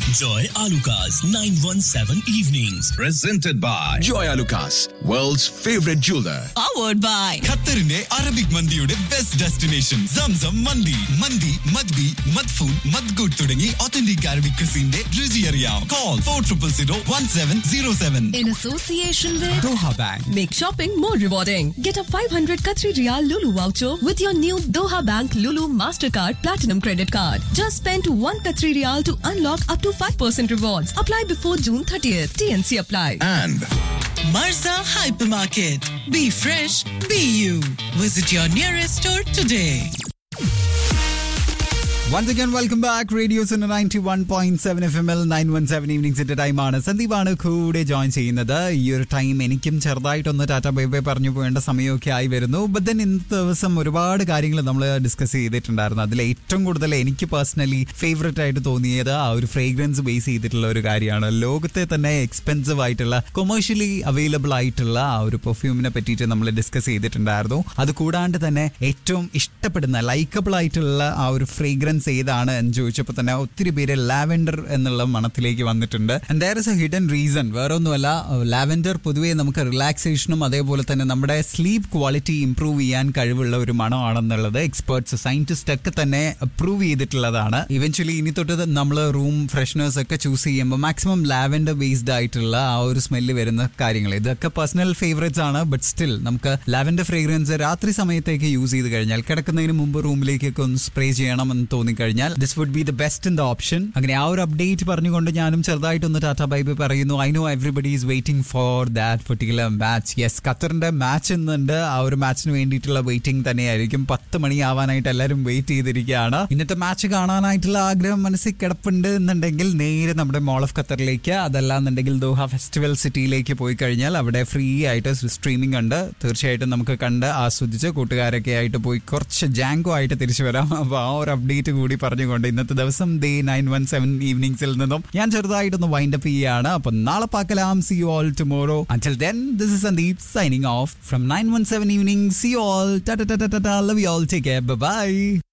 Joy Alukas 917 Evenings. presented by Joy Lucas, world's favorite jeweler. powered by ഖത്തറിന്റെ Arabic മന്തിയുടെ best destination Zamzam മന്തി മന്തി മദ്ബി മദ്ഫൂൻ മദ്ഗൂട്ട് തുടങ്ങി ഒത്തന്റിക് അറബിക് ക്രിസിന്റെ രുചി അറിയാം call four triple zero one seven zero seven in association with Doha bank Make shopping more rewarding. Get a 500 Qatari Riyal Lulu voucher with your new Doha Bank Lulu Mastercard Platinum Credit Card. Just spend 1 Qatari Riyal to unlock up to 5% rewards. Apply before June 30th. TNC apply. And Marza Hypermarket. Be fresh, be you. Visit your nearest store today. Once again welcome back radio's ninety one point seven F M L nine one seven ഈവനിങ്സിന്റെ ടൈമാണ് സന്ദീപാണ് കൂടെ join ചെയ്യുന്നത് ഈ ഒരു time എനിക്കും ചെറുതായിട്ടൊന്ന് Tata bye bye പറഞ്ഞു പോകേണ്ട സമയമൊക്കെ ആയി വരുന്നു ബട്ട് ദെൻ ഇന്നത്തെ ദിവസം ഒരുപാട് കാര്യങ്ങൾ നമ്മൾ ഡിസ്കസ് ചെയ്തിട്ടുണ്ടായിരുന്നു അതിൽ ഏറ്റവും കൂടുതൽ എനിക്ക് പേഴ്സണലി ഫേവററ്റ് ആയിട്ട് തോന്നിയത് ആ ഒരു ഫ്രേഗ്രൻസ് ബേസ് ചെയ്തിട്ടുള്ള ഒരു കാര്യമാണ് ലോകത്തെ തന്നെ എക്സ്പെൻസീവ് ആയിട്ടുള്ള കൊമേഴ്ഷ്യലി അവൈലബിൾ ആയിട്ടുള്ള ആ ഒരു പെർഫ്യൂമിനെ പറ്റിയിട്ട് നമ്മൾ ഡിസ്കസ് ചെയ്തിട്ടുണ്ടായിരുന്നു അത് കൂടാണ്ട് തന്നെ ഏറ്റവും ഇഷ്ടപ്പെടുന്ന ലൈക്കബിൾ ആയിട്ടുള്ള ആ ഒരു ഫ്രേഗ്രൻസ് ഏതാണ് എന്ന് ചോദിച്ചപ്പോൾ തന്നെ ഒത്തിരി പേര് ലാവെൻഡർ എന്നുള്ള മണത്തിലേക്ക് വന്നിട്ടുണ്ട് and there is a hidden reason വേറെ ഒന്നുമല്ല ലാവെൻഡർ പൊതുവേ നമുക്ക് റിലാക്സേഷനും അതേപോലെ തന്നെ നമ്മുടെ സ്ലീപ്പ് ക്വാളിറ്റി ഇംപ്രൂവ് ചെയ്യാൻ കഴിവുള്ള ഒരു മണമാണെന്നുള്ളത് എക്സ്പേർട്സ് സയന്റിസ്റ്റ് ഒക്കെ തന്നെ പ്രൂവ് ചെയ്തിട്ടുള്ളതാണ് ഇവൻച്വലി ഇനി തൊട്ട് നമ്മൾ റൂം ഫ്രഷ്നേഴ്സ് ഒക്കെ ചൂസ് ചെയ്യുമ്പോൾ മാക്സിമം ലാവെൻഡർ ബേസ്ഡ് ആയിട്ടുള്ള ആ ഒരു സ്മെല്ല് വരുന്ന കാര്യങ്ങൾ ഇതൊക്കെ പേഴ്സണൽ ഫേവറേറ്റ്സ് ആണ് ബട്ട് സ്റ്റിൽ നമുക്ക് ലാവെൻഡർ ഫ്രേഗ്രൻസ് രാത്രി സമയത്തേക്ക് യൂസ് ചെയ്ത് കഴിഞ്ഞാൽ കിടക്കുന്നതിന് മുമ്പ് റൂമിലേക്കൊക്കെ ഒന്ന് സ്പ്രേ ചെയ്യണമെന്ന് തോന്നിക്കഴിഞ്ഞാൽ this would be the best in the option അങ്ങനെ ആ ഒരു അപ്ഡേറ്റ് പറഞ്ഞുകൊണ്ട് ഞാനും ചെറുതായിട്ടൊന്ന് ടാറ്റ ബൈബ് പറയുന്നു I know everybody is waiting for that particular match yes ഖത്തറിന്റെ മാച്ച് ഇന്നുണ്ട് ആ ഒരു മാച്ചിന് വേണ്ടിയിട്ടുള്ള വെയിറ്റിംഗ് തന്നെയായിരിക്കും പത്ത് മണിയാവാനായിട്ട് എല്ലാവരും വെയിറ്റ് ചെയ്തിരിക്കുകയാണ് ഇന്നത്തെ മാച്ച് കാണാനായിട്ടുള്ള ആഗ്രഹം മനസ്സിൽ കിടപ്പുണ്ട് എന്നുണ്ടെങ്കിൽ നേരെ നമ്മുടെ മോൾ ഓഫ് ഖത്തറിലേക്ക് അതല്ല എന്നുണ്ടെങ്കിൽ ദോഹ ഫെസ്റ്റിവൽ സിറ്റിയിലേക്ക് പോയി കഴിഞ്ഞാൽ അവിടെ ഫ്രീ ആയിട്ട് സ്ട്രീമിംഗ് ഉണ്ട് തീർച്ചയായിട്ടും നമുക്ക് കണ്ട് ആസ്വദിച്ച് കൂട്ടുകാരൊക്കെ ആയിട്ട് പോയി കുറച്ച് ജാങ്കോ ആയിട്ട് തിരിച്ചു വരാം അപ്പോൾ ആ ഒരു അപ്ഡേറ്റ് കൂടി പറഞ്ഞുകൊണ്ട് ഇന്നത്തെ ദിവസം ഡേ നയൻ വൺ സെവൻ ഈവനിങ്സിൽ നിന്നും ഞാൻ ചെറുതായിട്ടൊന്ന് വൈൻഡ് അപ്പ് ചെയ്യുകയാണ് അപ്പൊ നാളെ പാക്കലാം സി യു ഓൾ ടുമോറോ അഞ്ചൽ then this is Sandeep signing off from nine one seven evening see you all love you all take care by